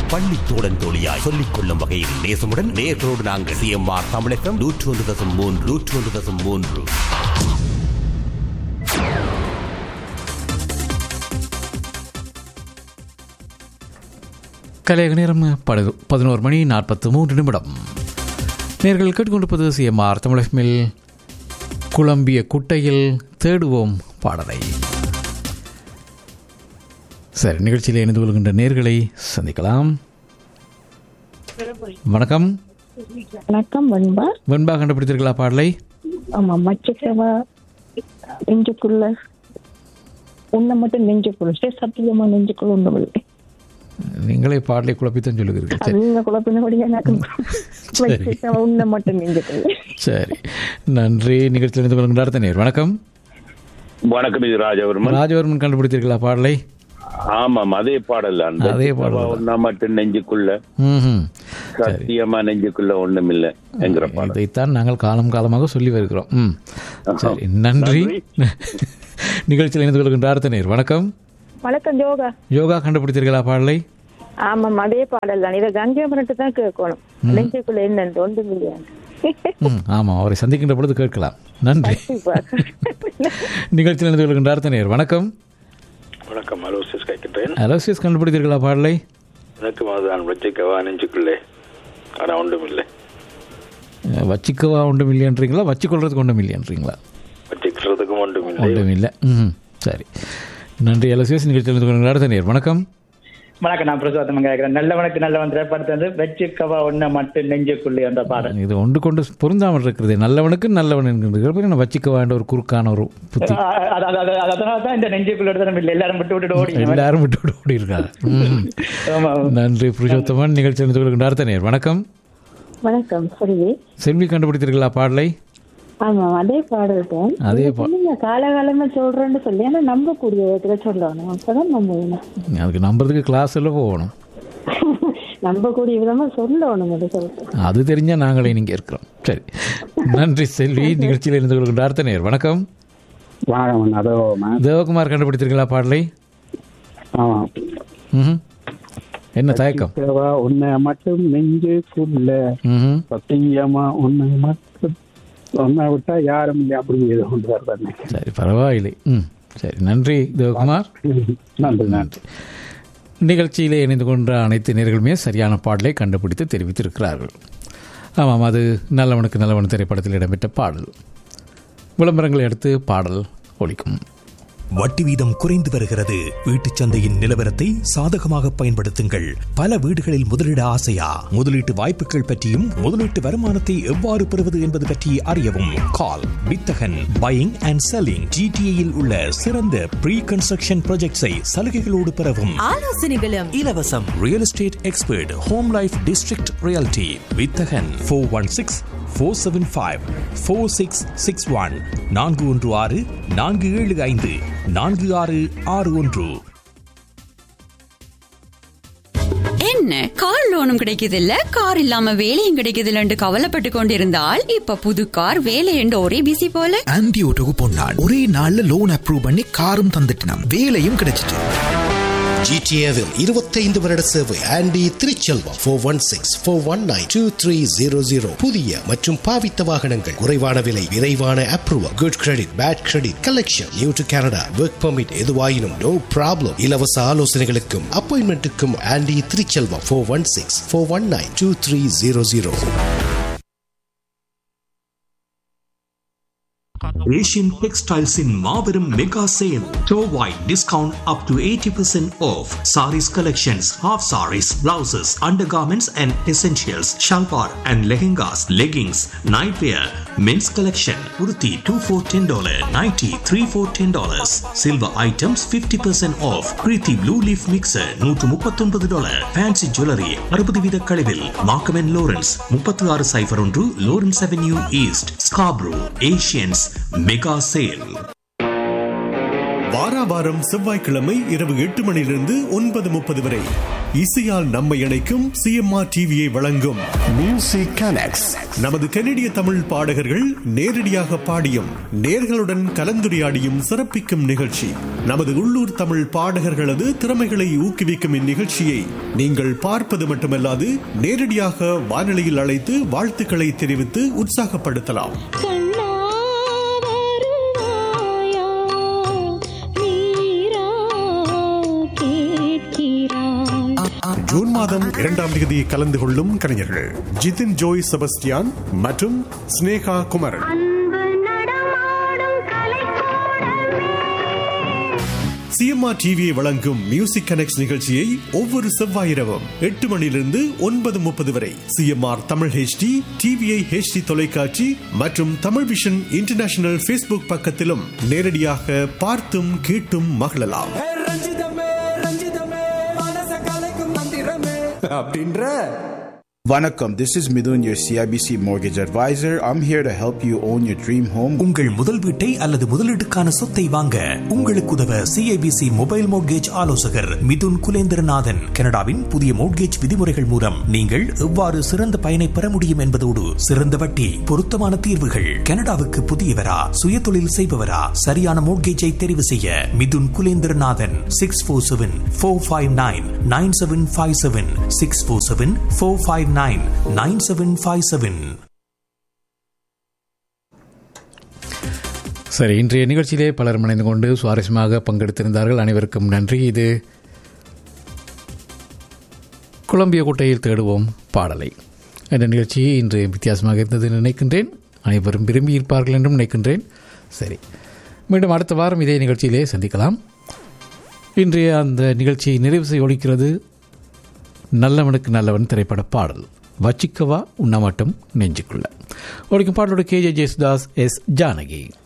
பள்ளி தோழன் தோழியாய் சொல்லிக் கொள்ளும் வகையில் நேசமுடன் நேர்களோடு நாங்கள் சிஎம்ஆர் தமிழகம் நூற்று ஒன்று தசம் மூன்று நூற்று ஒன்று தசம் மூன்று கலையக நேரம் படு பதினோரு மணி நாற்பத்து மூன்று நிமிடம் நேர்கள் கேட்டுக்கொண்டிருப்பது சிஎம்ஆர் தமிழகமில் குழம்பிய குட்டையில் தேடுவோம் பாடலை சரி நிகழ்ச்சியில் இணைந்து கொள்கின்ற நேர்களை சந்திக்கலாம் வணக்கம் வணக்கம் வெண்பா வெண்பா கண்டுபிடித்தீர்களா பாடலை ஆமா மச்சக்கவா நெஞ்சுக்குள்ள உன்னை மட்டும் நெஞ்சுக்குள்ள சே சத்தியமா நெஞ்சுக்குள்ள ஒண்ணும் இல்லை நீங்களே பாடலை குழப்பித்தான் சொல்லுகிறீர்கள் சரி நீங்க குழப்பினபடியா எனக்கு மச்சக்கவா உன்னை மட்டும் நெஞ்சுக்குள்ள சரி நன்றி நிகழ்ச்சியில் இணைந்து கொள்கின்ற அடுத்த நேர் வணக்கம் வணக்கம் இது ராஜவர்மன் ராஜவர்மன் கண்டுபிடித்தீர்களா பாடலை ஆமாம் அதே பாடல் அந்த அதே பாடல் தான். ஒன்னா மட்டும் நெஞ்சுக்குள்ள ம் சத்தியமா நெஞ்சுக்குள்ள ஒண்ணுமில்ல என்கிற பாடல் இதைத்தான் நாங்கள் காலம் காலமாக சொல்லி வருகிறோம் ம் சரி நன்றி நிகழ்ச்சியில் இணைந்து கொள்கின்ற அடுத்த நேர் வணக்கம் வணக்கம் யோகா யோகா கண்டுபிடித்தீர்களா பாடலை ஆமாம் அதே பாடல் தான் இதை கங்கை மரட்டு தான் கேட்கணும் நெஞ்சுக்குள்ள என்னன்னு ஒன்றும் இல்லையா ம் ஆமாம் அவரை சந்திக்கின்ற பொழுது கேட்கலாம் நன்றி நிகழ்ச்சியில் இணைந்து கொள்கின்ற அடுத்த நேர் வணக்கம் வணக்கம் அலோசியஸ் கேட்கின்றேன் அலோசியஸ் கண்டுபிடித்தீர்களா பாடலை எனக்கும் அதுதான் வச்சுக்கவா நெஞ்சுக்குள்ளே ஆனால் ஒன்றும் இல்லை அஹ், வச்சிக்கவா ஒன்றும் இல்லையன்றீங்களா வச்சுக்கொள்றதுக்கு ஒன்றும் இல்லையன்றீங்களா வச்சுக்கிறதுக்கும் ஒன்றும் இல்லை ஒன்றும் இல்லை ம் சரி நன்றி அலோசியஸ் நிகழ்ச்சியில் இணைந்து கொள்கின்ற அடுத்த நேர் வணக்கம் வணக்கம் நான் பிரசாதம் கேட்கிறேன் நல்லவனுக்கு நல்லவன் திரைப்படத்தை வந்து வச்சுக்கவா ஒன்ன மட்டும் நெஞ்சுக்குள்ளே அந்த பாடல் இது ஒன்று கொண்டு பொருந்தாமல் இருக்கிறது நல்லவனுக்கு நல்லவன் என்கின்ற நான் வச்சிக்க வேண்ட ஒரு குறுக்கான ஒரு புத்தி அ- அ- அ- அ- அதனால தான் இந்த நெஞ்சுக்குள்ள எடுத்து இல்லை எல்லாரும் விட்டு விட்டு ஓடி எல்லாரும் விட்டு விட்டு ஓடி இருக்காங்க ம். ஆமா நன்றி புருஷோத்தமன் நிகழ்ச்சி நடந்து கொள்கின்ற அடுத்த நேர் வணக்கம் வணக்கம் சரி செல்வி கண்டுபிடித்தீர்களா பாடலை ஆமா அதே பாடல் தான் அதே பா நீங்க காலகாலமா சொல்றேன்னு சொல்லி ஆனா நம்பக்கூடிய விதத்துல சொல்லணும் அப்பதான் நம்பணும் அதுக்கு நம்புறதுக்கு கிளாஸ் எல்லாம் போகணும் நம்பக்கூடிய விதமா சொல்லணும் அதை சொல்லிட்டு அது தெரிஞ்சா நாங்களே நீங்க இருக்கிறோம் சரி நன்றி செல்வி நிகழ்ச்சியில் இருந்து கொள்கின்ற அடுத்த நேர் வணக்கம் வணக்கம் அதோ தேவகுமார் கண்டுபிடித்தீர்களா பாடலை ஆமாம் ம் என்ன தயக்கம் தேவா உன்னை மட்டும் நெஞ்சுக்குள்ள ம் சத்தியமா உன்னை மட்டும் உன்னை விட்டா யாரும் இல்லை அப்படி ஏதோ கொண்டு வர்றாங்க சரி பரவாயில்லை ம் சரி நன்றி தேவகுமார் நன்றி நன்றி நிகழ்ச்சியிலே இணைந்து கொண்ட அனைத்து நேர்களுமே சரியான பாடலை கண்டுபிடித்து தெரிவித்திருக்கிறார்கள் ஆமாம் அது நல்லவனுக்கு நல்லவன் திரைப்படத்தில் இடம்பெற்ற பாடல் விளம்பரங்களை அடுத்து பாடல் ஒலிக்கும் வட்டி வீதம் குறைந்து வருகிறது வீட்டுச் சந்தையின் நிலவரத்தை சாதகமாக பயன்படுத்துங்கள் பல வீடுகளில் முதலீட ஆசையா முதலீட்டு வாய்ப்புகள் பற்றியும் முதலீட்டு வருமானத்தை எவ்வாறு பெறுவது என்பது பற்றி அறியவும் கால் வித்தகன் பையிங் அண்ட் செல்லிங் ஜிடிஏயில் உள்ள சிறந்த ப்ரீ கன்ஸ்ட்ரக்ஷன் ப்ராஜெக்ட்ஸை சலுகைகளோடு பெறவும் ஆலோசனைகளும் இலவசம் real estate expert home life district reality Vithagan four one six four seven five four six six one நான்கு ஒன்று ஆறு நான்கு ஏழு ஐந்து நான்கு ஆறு ஆறு ஒன்று என்ன கார் லோனும் கிடைக்குது இல்ல கார் இல்லாம வேலையும் கிடைக்குது இல்லன்னு கவலைப்பட்டு கொண்டிருந்தால் இப்ப புது கார் வேலை என்று ஒரே பிசி போல ஆன்டி ஓட்டோக்கு போனான் ஒரே நாள்ல லோன் அப்ரூவ் பண்ணி காரும் தந்துட்டான் வேலையும் கிடைச்சிட்டு ஜிடிஏவில் இருபத்தைந்து வருட சேவை Andy Thiruchelvam four one six four one nine two three zero zero புதிய மற்றும் பாவித்த வாகனங்கள் குறைவான விலை விரைவான approval good credit bad credit collection new to Canada work permit எதுவாயினும் நோ ப்ராப்ளம் இலவச ஆலோசனைகளுக்கும் அப்பாயின்மெண்ட்டுக்கும் Andy Thiruchelvam four one six four one nine two three zero zero Asian டெக்ஸ்டைல்ஸின் மாபெரும் மெகா சேல் டோ wide discount up to eighty percent off sarees collections half sarees blouses under garments and essentials shalwar and lehengas leggings night wear men's collection உருத்தி two four ten dollar ninety three four ten dollars silver items fifty percent off Preethi blue leaf mixer நூற்று முப்பத்தொன்பது dollar fancy jewellery அறுபது வீத கழிவில் மார்க்கமென் Lawrence முப்பத்தி ஆறு cipher ஒன்று Lawrence avenue east Scarborough Asians mega sale வாராவாரம் செவ்வாய்க்கிழமை இரவு எட்டு மணியிலிருந்து ஒன்பது முப்பது வரை இசையால் நம்மை இணைக்கும் சிஎம்ஆர் டிவியை வழங்கும் மியூசிக் கனெக்ட்ஸ் நமது கனடிய தமிழ் பாடகர்கள் நேரடியாக பாடியும் நேர்களுடன் கலந்துரையாடியும் சிறப்பிக்கும் நிகழ்ச்சி நமது உள்ளூர் தமிழ் பாடகர்களது திறமைகளை ஊக்குவிக்கும் இந்நிகழ்ச்சியை நீங்கள் பார்ப்பது மட்டுமல்லாது நேரடியாக வானொலியில் அழைத்து வாழ்த்துக்களை தெரிவித்து உற்சாகப்படுத்தலாம் ஜூன் மாதம் இரண்டாம் தேதி கலந்து கொள்ளும் கலைஞர்கள் ஜிதின் ஜோய் செபஸ்டியான் மற்றும் ஸ்னேகா குமரன் சிஎம்ஆர் டிவியை வழங்கும் மியூசிக் கனெக்ட் நிகழ்ச்சியை ஒவ்வொரு செவ்வாயிரவும் எட்டு மணியிலிருந்து ஒன்பது முப்பது வரை CMR Tamil HD TVI HD தொலைக்காட்சி மற்றும் தமிழ் விஷன் இன்டர்நேஷனல் ஃபேஸ்புக் பக்கத்திலும் நேரடியாக பார்த்தும் கேட்டும் மகிழலாம் அப்படின்ற வணக்கம் this is Mithun your CIBC mortgage advisor i'm here to help you own your dream home உங்கள் முதல் வீட்டை அல்லது முதலீட்டுக்கான சொத்தை வாங்க உங்களுக்கு உதவ சிஐபிசி மொபைல் மோட்கேஜ் ஆலோசகர் மிதுன் குலேந்திரநாதன் கனடாவின் புதிய மோட்கேஜ் விதிமுறைகள் மூலம் நீங்கள் எவ்வாறு சிறந்த பயனை பெற முடியும் என்பதோடு சிறந்த வட்டி பொருத்தமான தீர்வுகள் கனடாவுக்கு புதியவரா சுய தொழில் செய்பவரா சரியான மோட்கேஜை தெரிவு செய்ய Mithun Kulendranathan six four seven four five nine nine seven five seven six four seven four five nine nine seven five seven சரி இன்றைய நிகழ்ச்சியிலே பலர் இணைந்து கொண்டு சுவாரஸ்யமாக பங்கெடுத்திருந்தார்கள் அனைவருக்கும் நன்றி இது குழம்பிய குட்டையில் தேடுவோம் பாடலை என்ற நிகழ்ச்சி இன்று வித்தியாசமாக இருந்தது என்று நினைக்கின்றேன் அனைவரும் விரும்பி இருப்பார்கள் என்றும் நினைக்கின்றேன் சரி மீண்டும் அடுத்த வாரம் இதே நிகழ்ச்சியிலே சந்திக்கலாம் இன்றைய அந்த நிகழ்ச்சியை நிறைவு செய்ய ஒழிக்கிறது நல்லவனுக்கு நல்லவன் திரைப்பட பாடல் வச்சிக்கவா உண்ண மட்டும் நெஞ்சுக்குள்ள ஒழிக்கும் பாடலோட கே ஜே ஜேசுதாஸ் எஸ் ஜானகி